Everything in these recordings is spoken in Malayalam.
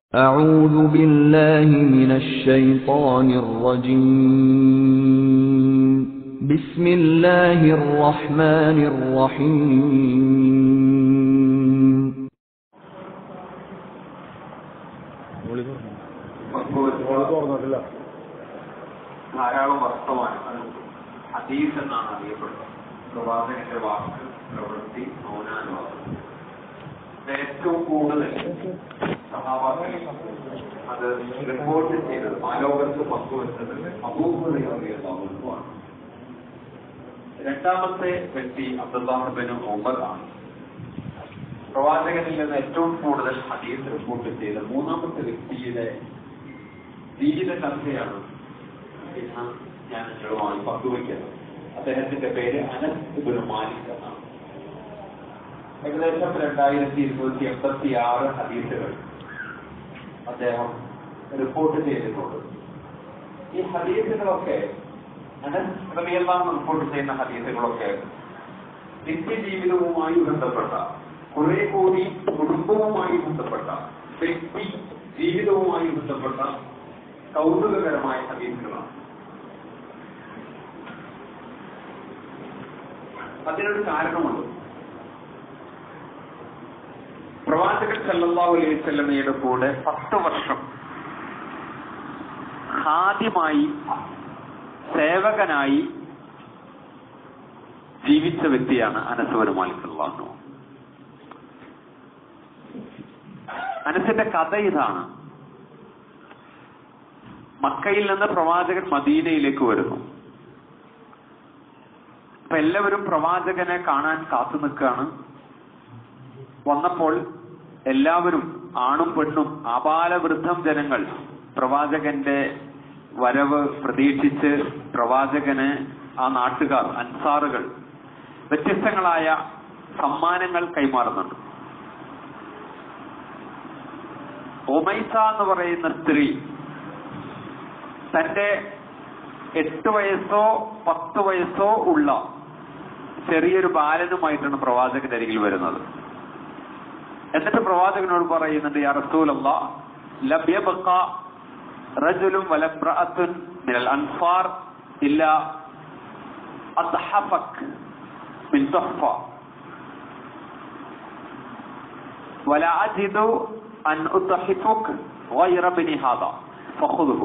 أعوذ بالله من الشيطان الرجيم بسم الله الرحمن الرحيم ധാരാളം വർത്തമാനം ഹദീസ് എന്നാണ് അറിയപ്പെടുന്നത് പ്രവാചകന്റെ വാക്ക് പ്രവൃത്തി മൗനാനുവാദം ഇത് ഏറ്റവും കൂടുതൽ സഹാബാക്കൾ അത് റിപ്പോർട്ട് ചെയ്തത് ആലോകത്ത് പങ്കുവെച്ചത് അപൂർവതയാണ് രണ്ടാമത്തെ വ്യക്തി അബ്ദുല്ലാഹിബിന് ഉമർ ആണ് പ്രവാചകനിൽ നിന്ന് ഏറ്റവും കൂടുതൽ ഹദീസ് റിപ്പോർട്ട് ചെയ്ത മൂന്നാമത്തെ വ്യക്തിയുടെ ജീവിത കഥയാണ് ഇന്ന് ഞാൻ നിങ്ങളുമായി പങ്കുവയ്ക്കുന്നത് അദ്ദേഹത്തിന്റെ പേര് അനസ് ഇബ്നു മാലിക് എന്നാണ് ഏകദേശം രണ്ടായിരത്തി ഇരുന്നൂറ്റി എൺപത്തി ആറ് ഹദീസുകൾ അദ്ദേഹം റിപ്പോർട്ട് ചെയ്തിട്ടുണ്ട് ഈ ഹദീസുകളൊക്കെ അനസ് റളിയല്ലാഹു റിപ്പോർട്ട് ചെയ്യുന്ന ഹദീസുകളൊക്കെ നിത്യജീവിതവുമായി ബന്ധപ്പെട്ട കുറെ കൂടി കുടുംബവുമായി ബന്ധപ്പെട്ട വ്യക്തി ജീവിതവുമായി ബന്ധപ്പെട്ട കൗതുകകരമായ ഹദീസുകളാണ് അതിനൊരു കാരണമുണ്ട് പ്രവാചകൻ സല്ലല്ലാഹു അലൈഹി വസല്ലമയുടെ കൂടെ പത്ത് വർഷം ഹാദ്യമായി സേവകനായി ജീവിച്ച വ്യക്തിയാണ് അനസുവർ മാലിക്കുള്ളാഹു അനസിന്റെ കഥ ഇതാണ് മക്കയിൽ നിന്ന് പ്രവാചകൻ മദീനയിലേക്ക് വരുന്നു അപ്പൊ എല്ലാവരും പ്രവാചകനെ കാണാൻ കാത്തു നിൽക്കുകയാണ് വന്നപ്പോൾ എല്ലാവരും ആണും പെണ്ണും ആപാലവൃദ്ധം ജനങ്ങൾ പ്രവാചകന്റെ വരവ് പ്രതീക്ഷിച്ച് പ്രവാചകന് ആ നാട്ടുകാർ അൻസാറുകൾ വ്യത്യസ്തങ്ങളായ സമ്മാനങ്ങൾ കൈമാറുന്നുണ്ട് ഒമൈസ എന്ന് പറയുന്ന സ്ത്രീ തന്റെ എട്ട് വയസ്സോ പത്ത് വയസ്സോ ഉള്ള ചെറിയൊരു ബാലനുമായിട്ടാണ് പ്രവാചകന്റെ അരികിൽ വരുന്നത് എന്നിട്ട് പ്രവാചകനോട് പറയുന്നുണ്ട് യാ റസൂലല്ലാ ലഭ്യബക്ക റജുലും വലബ്രഅത്തുൻ മിനൽ അൻഫാർ ഇല്ല അദ്ഹഫക് മിൻ തുഹ്ഫ ولا أجد أن أضحفك غير ابن هذا فخذه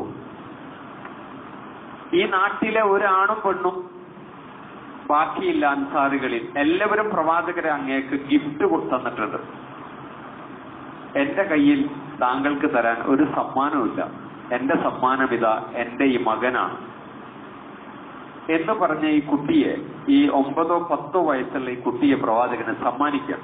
ഈ നാട്ടിലെ ഒരാണും പെണ്ണും ബാക്കിയില്ല അൻസാറുകളിൽ എല്ലാവരും പ്രവാചകരെ അങ്ങേക്ക് ഗിഫ്റ്റ് തന്നിട്ടുണ്ട് എന്റെ കയ്യിൽ താങ്കൾക്ക് തരാൻ ഒരു സമ്മാനവുമില്ല എന്റെ സമ്മാനം ഇതാ എന്റെ ഈ മകനാണ് എന്ന് പറഞ്ഞ ഈ കുട്ടിയെ ഈ ഒമ്പതോ പത്തോ വയസ്സുള്ള ഈ കുട്ടിയെ പ്രവാചകന് സമ്മാനിക്കാം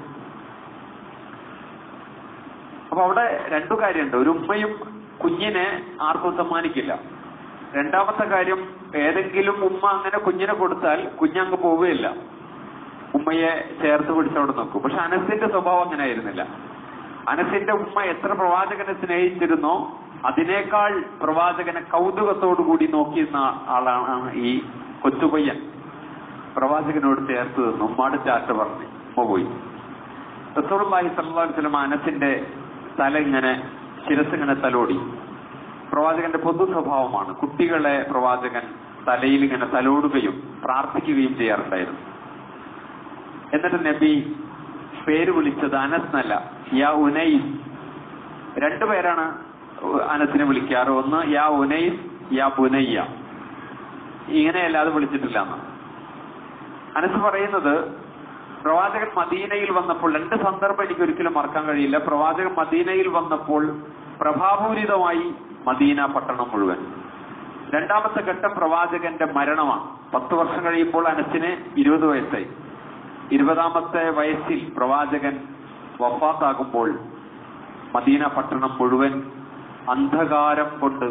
അപ്പൊ അവിടെ രണ്ടു കാര്യമുണ്ട് ഒരു ഉമ്മയും കുഞ്ഞിനെ ആർക്കും സമ്മാനിക്കില്ല രണ്ടാമത്തെ കാര്യം ഏതെങ്കിലും ഉമ്മ അങ്ങനെ കുഞ്ഞിനെ കൊടുത്താൽ കുഞ്ഞങ്ങ് പോവുകയില്ല ഉമ്മയെ ചേർത്ത് പിടിച്ചവിടെ നോക്കും പക്ഷെ അനസിന്റെ സ്വഭാവം അങ്ങനെ ആയിരുന്നില്ല അനസിന്റെ ഉമ്മ എത്ര പ്രവാചകനെ സ്നേഹിച്ചിരുന്നോ അതിനേക്കാൾ പ്രവാചകനെ കൗതുകത്തോടു കൂടി നോക്കിയിരുന്ന ആളാണ് ഈ കൊച്ചുപയ്യൻ പ്രവാചകനോട് ചേർത്ത് നിന്നു ഉമ്മാട് ചാറ്റ പറഞ്ഞു ഉമ്മ പോയി റസൂർലാഹി സല്ലല്ലാഹു അലൈഹി വസല്ലം അനസിന്റെ തല ഇങ്ങനെ ശിരസ് ഇങ്ങനെ തലോടി പ്രവാചകന്റെ പൊതു സ്വഭാവമാണ് കുട്ടികളെ പ്രവാചകൻ തലയിൽ ഇങ്ങനെ തലോടുകയും പ്രാർത്ഥിക്കുകയും ചെയ്യാറുണ്ടായിരുന്നു എന്നിട്ട് നബി പേര് വിളിച്ചത് അനസ് എന്നല്ല യാ ഉനൈസ് രണ്ടുപേരാണ് അനസിനെ വിളിക്കാറ് ഒന്ന് യാ ഉനൈസ് യാ ബുനയ്യ ഇങ്ങനെയല്ലാതെ വിളിച്ചിട്ടില്ല എന്ന് അനസ് പറയുന്നത് പ്രവാചകൻ മദീനയിൽ വന്നപ്പോൾ രണ്ട് സന്ദർഭം എനിക്ക് ഒരിക്കലും മറക്കാൻ കഴിയില്ല പ്രവാചകൻ മദീനയിൽ വന്നപ്പോൾ പ്രഭാപൂരിതമായി മദീന പട്ടണം മുഴുവൻ രണ്ടാമത്തെ ഘട്ടം പ്രവാചകന്റെ മരണമാണ് പത്ത് വർഷം കഴിയുമ്പോൾ അനസിന് ഇരുപത് വയസ്സായി ഇരുപതാമത്തെ വയസ്സിൽ പ്രവാചകൻ വഫാത്താകുമ്പോൾ മദീന പട്ടണം മുഴുവൻ അന്ധകാരം കൊണ്ട്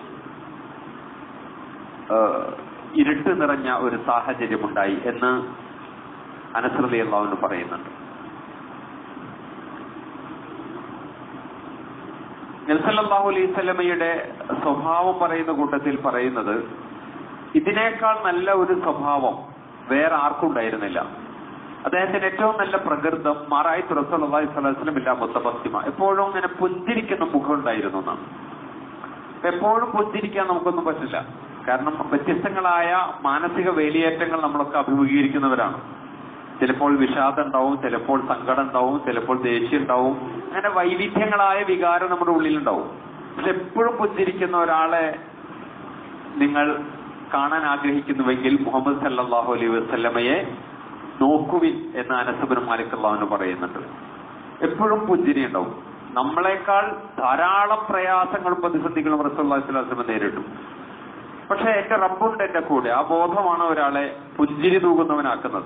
ഇരുട്ട് നിറഞ്ഞ ഒരു സാഹചര്യമുണ്ടായി എന്ന് അനസ്രതി അള്ളാഹുവിന് പറയുന്നുണ്ട് നൽസല്ലാഹു അലൈഹി സ്വലമയുടെ സ്വഭാവം പറയുന്ന കൂട്ടത്തിൽ പറയുന്നത് ഇതിനേക്കാൾ നല്ല ഒരു സ്വഭാവം വേറെ ആർക്കും ഉണ്ടായിരുന്നില്ല അദ്ദേഹത്തിന്റെ ഏറ്റവും നല്ല പ്രകൃതം മാറായി തുറസ്വലി സ്വലം ഇല്ല മുത്തബസ്തിമ എപ്പോഴും ഇങ്ങനെ പുഞ്ചിരിക്കുന്ന മുഖം ഉണ്ടായിരുന്നു എന്നാണ് അപ്പൊ എപ്പോഴും പുഞ്ചിരിക്കാൻ നമുക്കൊന്നും പറ്റില്ല കാരണം വ്യത്യസ്തങ്ങളായ മാനസിക വേലിയേറ്റങ്ങൾ നമ്മളൊക്കെ അഭിമുഖീകരിക്കുന്നവരാണ് ചിലപ്പോൾ വിഷാദം ഉണ്ടാവും ചിലപ്പോൾ സങ്കടം ഉണ്ടാവും ചിലപ്പോൾ ദേഷ്യം ഉണ്ടാവും അങ്ങനെ വൈവിധ്യങ്ങളായ വികാരം നമ്മുടെ ഉള്ളിലുണ്ടാവും പക്ഷെ എപ്പോഴും പുഞ്ചിരിക്കുന്ന ഒരാളെ നിങ്ങൾ കാണാൻ ആഗ്രഹിക്കുന്നുവെങ്കിൽ മുഹമ്മദ് സല്ലല്ലാഹു അലൈഹി വസല്ലമയെ നോക്കുവിൻ എന്ന് അനസബിന് മാലിക് അള്ളാഹുവിന് പറയുന്നുണ്ട് എപ്പോഴും പുഞ്ചിരി ഉണ്ടാവും നമ്മളെക്കാൾ ധാരാളം പ്രയാസങ്ങളും പ്രതിസന്ധികളും റസൂല്ലാസ്ലാസ്ലമ നേരിട്ടു പക്ഷെ എന്റെ റബ്ബുണ്ട് എന്റെ കൂടെ ആ ബോധമാണ് ഒരാളെ പുഞ്ചിരി തൂകുന്നവനാക്കുന്നത്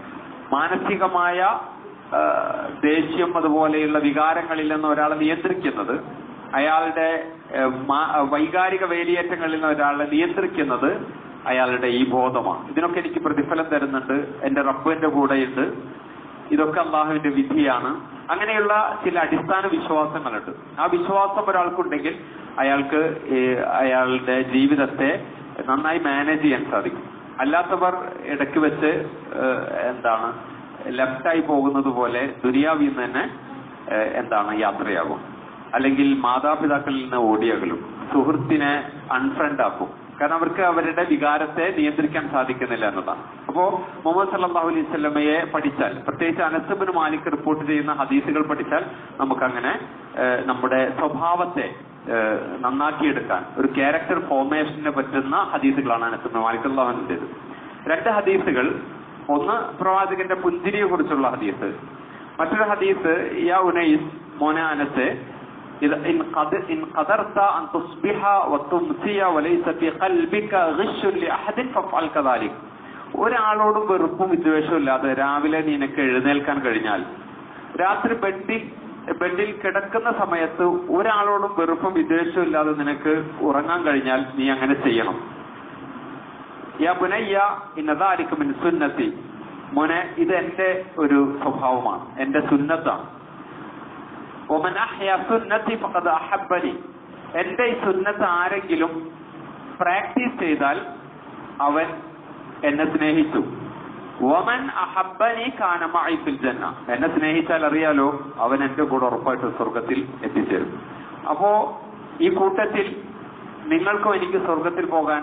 മാനസികമായ ആ, ദേഷ്യം അതുപോലെയുള്ള വികാരങ്ങളിൽ നിന്ന് ഒരാളെ നിയന്ത്രിക്കുന്നത് അയാളുടെ ഏ, മാ- വൈകാരിക വേലിയേറ്റങ്ങളിൽ നിന്ന് ഒരാളെ നിയന്ത്രിക്കുന്നത് അയാളുടെ ഈ ബോധമാണ് ഇതിനൊക്കെ എനിക്ക് പ്രതിഫലം തരുന്നുണ്ട് എന്റെ റബ്ബ് എന്റെ കൂടെയുണ്ട് ഇതൊക്കെ അള്ളാഹുവിന്റെ വിധിയാണ് അങ്ങനെയുള്ള ചില അടിസ്ഥാന വിശ്വാസങ്ങളുണ്ട് ആ വിശ്വാസം ഒരാൾക്കുണ്ടെങ്കിൽ അയാൾക്ക് ഈ അയാളുടെ ജീവിതത്തെ നന്നായി മാനേജ് ചെയ്യാൻ സാധിക്കും അല്ലാത്തവർ ഇടയ്ക്ക് വെച്ച് ഏഹ്, എന്താണ് ലെഫ്റ്റായി പോകുന്നത് പോലെ ദുനിയാവിൽ നിന്ന് തന്നെ ഏഹ്, എന്താണ് യാത്രയാകും അല്ലെങ്കിൽ മാതാപിതാക്കളിൽ നിന്ന് ഓടിയകലും സുഹൃത്തിനെ അൺഫ്രണ്ട് ആക്കും കാരണം അവർക്ക് അവരുടെ വികാരത്തെ നിയന്ത്രിക്കാൻ സാധിക്കുന്നില്ല എന്നതാണ് അപ്പോ മുഹമ്മദ് സല്ലല്ലാഹു അലൈഹി സ്വലമയെ പഠിച്ചാൽ പ്രത്യേകിച്ച് അനസബിന് മാലിക് റിപ്പോർട്ട് ചെയ്യുന്ന ഹദീസുകൾ പഠിച്ചാൽ നമുക്കങ്ങനെ ഏഹ്, നമ്മുടെ സ്വഭാവത്തെ ഏഹ്, നന്നാക്കിയെടുക്കാൻ ഒരു ക്യാരക്ടർ ഫോർമേഷന് പറ്റുന്ന ഹദീസുകളാണ് അനസബിന് മാലിക് അള്ളാഹുവിൻ്റെത് രണ്ട് ഹദീസുകൾ ഒന്ന് പ്രവാചകന്റെ പുഞ്ചിരിയെ കുറിച്ചുള്ള ഹദീസ് മറ്റൊരു ഹദീസ് യാ ഉനൈസ് മോന അനസ് إذا إن قد إن قدرت أن تصبح وتمسي وليس في قلبك غش لأحد فافعل كذلك ഒരാളോടും വെറുപ്പും വിദ്വേഷവും ഇല്ലാതെ രാവിലെ നിനക്ക് എഴുന്നേൽക്കാൻ കഴിഞ്ഞാൽ രാത്രി ബെഡിൽ ബെഡിൽ കിടക്കുന്ന സമയത്ത് ഒരാളോടും വെറുപ്പും വിദ്വേഷവും ഇല്ലാതെ നിനക്ക് ഉറങ്ങാൻ കഴിഞ്ഞാൽ നീ അങ്ങനെ ചെയ്യണം യാ ബുനയ്യ ഇന്നതാരിക്കും മിൻ സുന്നത്തി മോനെ ഇത് എന്റെ ഒരു സ്വഭാവമാണ് എന്റെ സുന്നത്താണ് ഒമൻ അഹ്യ സുന്നത്തി ഫഖദ് അഹബ്ബനി എന്റെ ഈ സുന്നത്ത് ആരെങ്കിലും പ്രാക്ടീസ് ചെയ്താൽ അവൻ എന്നെ സ്നേഹിച്ചു ഒമൻ അഹബ്ബനി കാന മഅി ഫിൽ ജന്ന എന്നെ സ്നേഹിച്ചാൽ അറിയാലോ അവൻ എന്റെ കൂടെ ഉറപ്പായിട്ട് സ്വർഗത്തിൽ എത്തിച്ചേരും അപ്പോ ഈ കൂട്ടത്തിൽ നിങ്ങൾക്കും എനിക്ക് സ്വർഗത്തിൽ പോകാൻ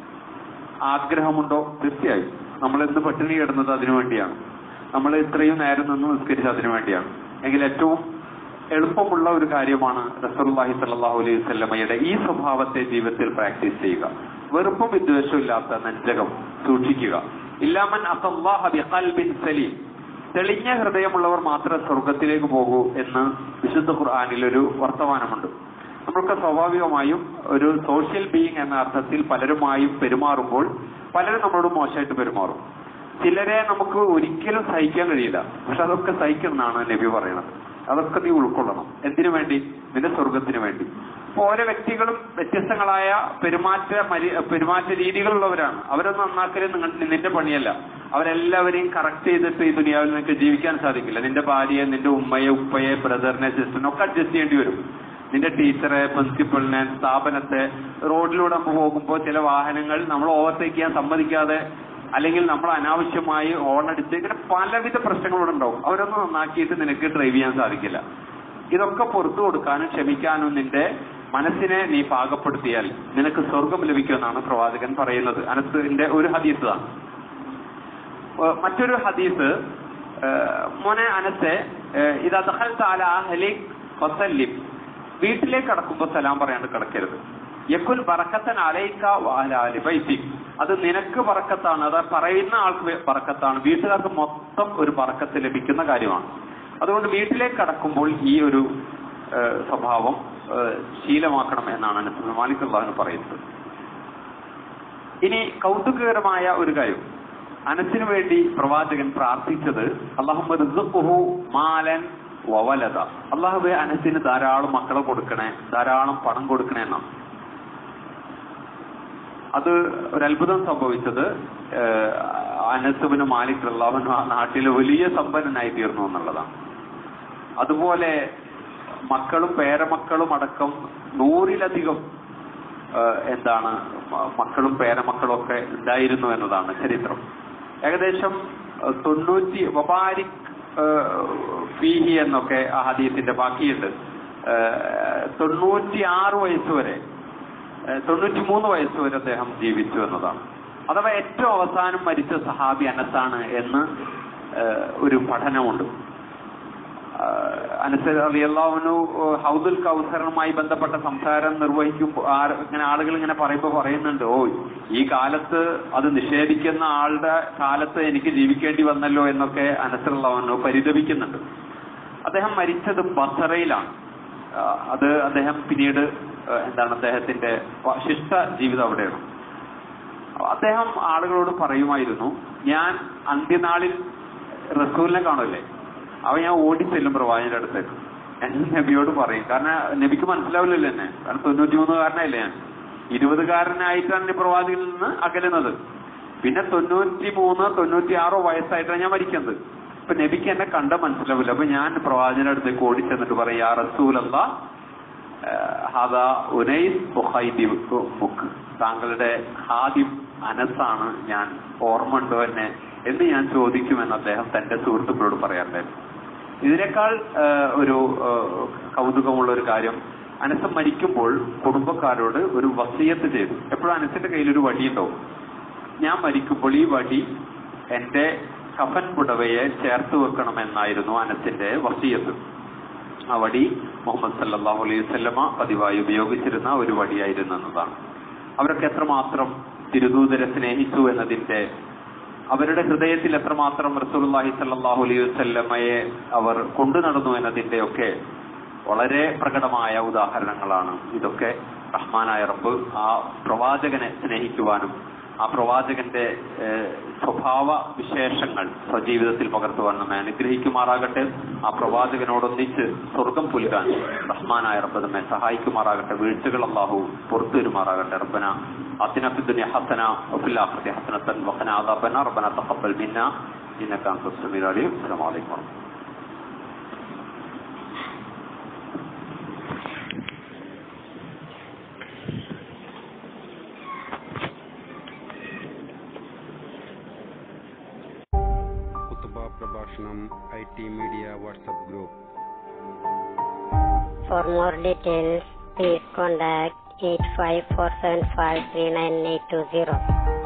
ആഗ്രഹമുണ്ടോ തീർച്ചയായും നമ്മൾ ഇന്ന് പട്ടിണി കിടന്നത് അതിനു വേണ്ടിയാണ് നമ്മൾ ഇത്രയും നേരം നിന്ന് നിസ്കരിച്ചത് അതിനു വേണ്ടിയാണ് എങ്കിൽ ഏറ്റവും എളുപ്പമുള്ള ഒരു കാര്യമാണ് റസൂലുള്ളാഹി സ്വല്ലല്ലാഹു അലൈഹി വസല്ലമയുടെ ഈ സ്വഭാവത്തെ ജീവിതത്തിൽ പ്രാക്ടീസ് ചെയ്യുക വെറുപ്പും വിദ്വേഷവും ഇല്ലാത്ത നെഞ്ചകം സൂക്ഷിക്കുക ഇല്ലാമൻ അസല്ലാഹ ബിഖൽബിൻ സലീം തെളിഞ്ഞ ഹൃദയമുള്ളവർ മാത്രമേ സ്വർഗത്തിലേക്ക് പോകൂ എന്ന് വിശുദ്ധ ഖുർആനിൽ ഒരു വർത്തമാനമുണ്ട് നമ്മൾക്ക് സ്വാഭാവികമായും ഒരു സോഷ്യൽ ബീയിങ് എന്ന അർത്ഥത്തിൽ പലരുമായും പെരുമാറുമ്പോൾ പലരും നമ്മളോട് മോശമായിട്ട് പെരുമാറും ചിലരെ നമുക്ക് ഒരിക്കലും സഹിക്കാൻ കഴിയില്ല പക്ഷെ അതൊക്കെ സഹിക്കണം എന്നാണ് നബി പറയുന്നത് അതൊക്കെ നീ ഉൾക്കൊള്ളണം എന്തിനു വേണ്ടി നിന്റെ സ്വർഗത്തിന് വേണ്ടി അപ്പൊ ഓരോ വ്യക്തികളും വ്യത്യസ്തങ്ങളായ പെരുമാറ്റ മരി പെരുമാറ്റ രീതികളുള്ളവരാണ് അവരൊന്നും നന്നാക്കല് നിങ്ങൾ നിന്റെ പണിയല്ല അവരെല്ലാവരെയും കറക്റ്റ് ചെയ്തിട്ട് ഈ ദുനിയാവിൽ നിനക്ക് ജീവിക്കാൻ സാധിക്കില്ല നിന്റെ ഭാര്യയെ നിന്റെ ഉമ്മയെ ഉപ്പയെ ബ്രദറിനെ സിസ്റ്ററിനെ ഒക്കെ അഡ്ജസ്റ്റ് ചെയ്യേണ്ടി വരും നിന്റെ ടീച്ചറെ പ്രിൻസിപ്പളിനെ സ്ഥാപനത്തെ റോഡിലൂടെ നമ്മൾ പോകുമ്പോൾ ചില വാഹനങ്ങൾ നമ്മൾ ഓവർടേക്ക് ചെയ്യാൻ സമ്മതിക്കാതെ അല്ലെങ്കിൽ നമ്മൾ അനാവശ്യമായി ഹോണടിച്ച് ഇങ്ങനെ പലവിധ പ്രശ്നങ്ങളോട് ഉണ്ടാവും അവരൊന്നും നന്നാക്കിയിട്ട് നിനക്ക് ഡ്രൈവ് ചെയ്യാൻ സാധിക്കില്ല ഇതൊക്കെ പുറത്തു കൊടുക്കാനും ക്ഷമിക്കാനും നിന്റെ മനസ്സിനെ നീ പാകപ്പെടുത്തിയാൽ നിനക്ക് സ്വർഗം ലഭിക്കുമെന്നാണ് പ്രവാചകൻ പറയുന്നത് അനസിന്റെ ഒരു ഹദീസാണ് ഏഹ് മറ്റൊരു ഹദീസ് ഏഹ് മോനെ അനസെ ഏഹ് ഇതാ ദഖൽ താല അഹ്ലിക് വസല്ലിം വീട്ടിലേക്ക് കടക്കുമ്പോൾ സലാം പറയാണ്ട് കിടക്കരുത് യക്കുൽ ബറക്കത്തൻ അലൈക്ക വാലാലി ബൈത്തിക് അത് നിനക്ക് പറക്കത്താണ് അത് പറയുന്ന ആൾക്ക് പറക്കത്താണ് വീട്ടുകാർക്ക് മൊത്തം ഒരു പറക്കത്ത് ലഭിക്കുന്ന കാര്യമാണ് അതുകൊണ്ട് വീട്ടിലേക്ക് കടക്കുമ്പോൾ ഈ ഒരു ഏഹ് സ്വഭാവം ഏഹ് ശീലമാക്കണം എന്നാണ് അനസ് മാലിക് അള്ളാഹുന് പറയുന്നത് ഇനി കൗതുകകരമായ ഒരു കാര്യം അനസിനു വേണ്ടി പ്രവാചകൻ പ്രാർത്ഥിച്ചത് അള്ളാഹു മാലൻ വവലത അള്ളാഹുബെ അനസിന് ധാരാളം മക്കളെ കൊടുക്കണേ ധാരാളം പണം കൊടുക്കണേ എന്നാണ് അത് ഒരു അത്ഭുതം സംഭവിച്ചത് ഏഹ്, അനസുബിന് മാലിക് അള്ളാഹുന് ആ നാട്ടിലെ വലിയ സമ്പന്നനായി തീർന്നു എന്നുള്ളതാണ് അതുപോലെ മക്കളും പേരമക്കളും അടക്കം നൂറിലധികം ഏഹ്, എന്താണ് മ- മക്കളും പേരമക്കളും ഒക്കെ ഉണ്ടായിരുന്നു എന്നതാണ് ചരിത്രം ഏകദേശം ഏഹ്, തൊണ്ണൂറ്റി വബാരിക് ഏഹ്, ഫീഹി എന്നൊക്കെ ആ ഹദീസിന്റെ ബാക്കിയുണ്ട് ഏഹ്, തൊണ്ണൂറ്റി ആറ് വയസ്സ് വരെ ഏഹ്, തൊണ്ണൂറ്റി മൂന്ന് വയസ്സ് വരെ അദ്ദേഹം ജീവിച്ചു എന്നതാണ് അഥവാ ഏറ്റവും അവസാനം മരിച്ച സഹാബി അനസാണ് എന്ന് ഏഹ്, ഒരു പഠനമുണ്ട് അനസ് അലിയല്ലാവുനു ഹൗദുൽ കൗസറുമായി ബന്ധപ്പെട്ട സംസാരം നിർവഹിക്കും ആര് ഇങ്ങനെ ആളുകൾ ഇങ്ങനെ പറയുമ്പോൾ പറയുന്നുണ്ട് ഓ ഈ കാലത്ത് അത് നിഷേധിക്കുന്ന ആളുടെ കാലത്ത് എനിക്ക് ജീവിക്കേണ്ടി വന്നല്ലോ എന്നൊക്കെ അനസറുള്ളവനു പരിതപിക്കുന്നുണ്ട് അദ്ദേഹം മരിച്ചത് ബസറയിലാണ് ആ, അത് അദ്ദേഹം പിന്നീട് ആ, എന്താണ് അദ്ദേഹത്തിന്റെ വ- ശിഷ്ട ജീവിതം അവിടെയാണ് അദ്ദേഹം ആളുകളോട് പറയുമായിരുന്നു ഞാൻ അന്ത്യനാളിൽ റസൂലിനെ കാണുമല്ലേ അവ ഞാൻ ഓടിച്ചെല്ലും പ്രവാചകന്റെ അടുത്തേക്ക് ഞാൻ നബിയോട് പറയും കാരണം നബിക്ക് മനസ്സിലാവില്ലല്ലോ എന്നെ കാരണം തൊണ്ണൂറ്റിമൂന്നുകാരനല്ലേ ഞാൻ ഇരുപതുകാരനായിട്ടാണ് ഈ പ്രവാചകനിൽ നിന്ന് അകലുന്നത് പിന്നെ തൊണ്ണൂറ്റി മൂന്ന് തൊണ്ണൂറ്റി ആറോ വയസ്സായിട്ടാണ് ഞാൻ മരിക്കുന്നത് ഇപ്പൊ നബിക്ക് എന്നെ കണ്ട മനസ്സിലാവില്ല അപ്പൊ ഞാൻ പ്രവാചകന്റെ അടുത്തേക്ക് ഓടിച്ചെന്നിട്ട് പറയും യാ റസൂലല്ല ഹാദാ ഉനൈസ് ബുഖൈദി ബുക്ക് താങ്കളുടെ ഹാദിം അനസാണ് ഞാൻ ഓർമ്മ ഉണ്ടോ എന്നെ എന്ന് ഞാൻ ചോദിക്കുമെന്ന് അദ്ദേഹം തന്റെ സുഹൃത്തുക്കളോട് പറയാറുണ്ടായിരുന്നു ഇതിനേക്കാൾ ആ, ഒരു ആ, കൗതുകമുള്ള ഒരു കാര്യം അനസം മരിക്കുമ്പോൾ കുടുംബക്കാരോട് ഒരു വസീയത്ത് ചെയ്തു എപ്പോഴും അനസിന്റെ കയ്യിൽ ഒരു വടിയുണ്ടാവും ഞാൻ മരിക്കുമ്പോൾ ഈ വടി എന്റെ കഫൻ പുടവയെ ചേർത്ത് വെക്കണമെന്നായിരുന്നു അനസിന്റെ വസീയത്ത് ആ വടി മുഹമ്മദ് സല്ലല്ലാഹു അലൈഹി വസല്ലമ പതിവായി ഉപയോഗിച്ചിരുന്ന ഒരു വടിയായിരുന്നു എന്നതാണ് അവരൊക്കെ എത്രമാത്രം തിരുദൂതരെ സ്നേഹിച്ചു എന്നതിന്റെ അവരുടെ ഹൃദയത്തിൽ എത്രമാത്രം റസൂലുള്ളാഹി സല്ലല്ലാഹു അലൈഹി വസല്ലമയെ അവർ കൊണ്ടു നടന്നു എന്നതിന്റെ ഒക്കെ വളരെ പ്രകടമായ ഉദാഹരണങ്ങളാണ് ഇതൊക്കെ റഹ്മാനായ റബ്ബ് ആ പ്രവാചകനെ സ്നേഹിക്കുവാനും ആ പ്രവാചകന്റെ ഏഹ്, സ്വഭാവ വിശേഷങ്ങൾ സ്വജീവിതത്തിൽ പകർത്തുവാൻ നമ്മെ അനുഗ്രഹിക്കുമാറാകട്ടെ ആ പ്രവാചകനോടൊന്നിച്ച് സ്വർഗം പുൽകാൻ റഹ്മാനായ റബ്ബ് നമ്മെ സഹായിക്കുമാറാകട്ടെ വീഴ്ചകൾ അള്ളാഹു പുറത്തു വരുമാറാകട്ടെ റബ്ബന അതിന ഫിദ്ദുനിയ ഹസന വഫിൽ ആഖിറതി ഹസനത്തൻ വഖന അദാബന റബ്ബന തഖബ്ബൽ മിന്ന ഇന്നക അൻത സമീഉൽ അലീം അസ്സലാമു അലൈക്കും വറഹ്മത്തുള്ളാഹി കുത്തുബ പ്രഭാഷണം I T media WhatsApp group For more details, please contact 854753980.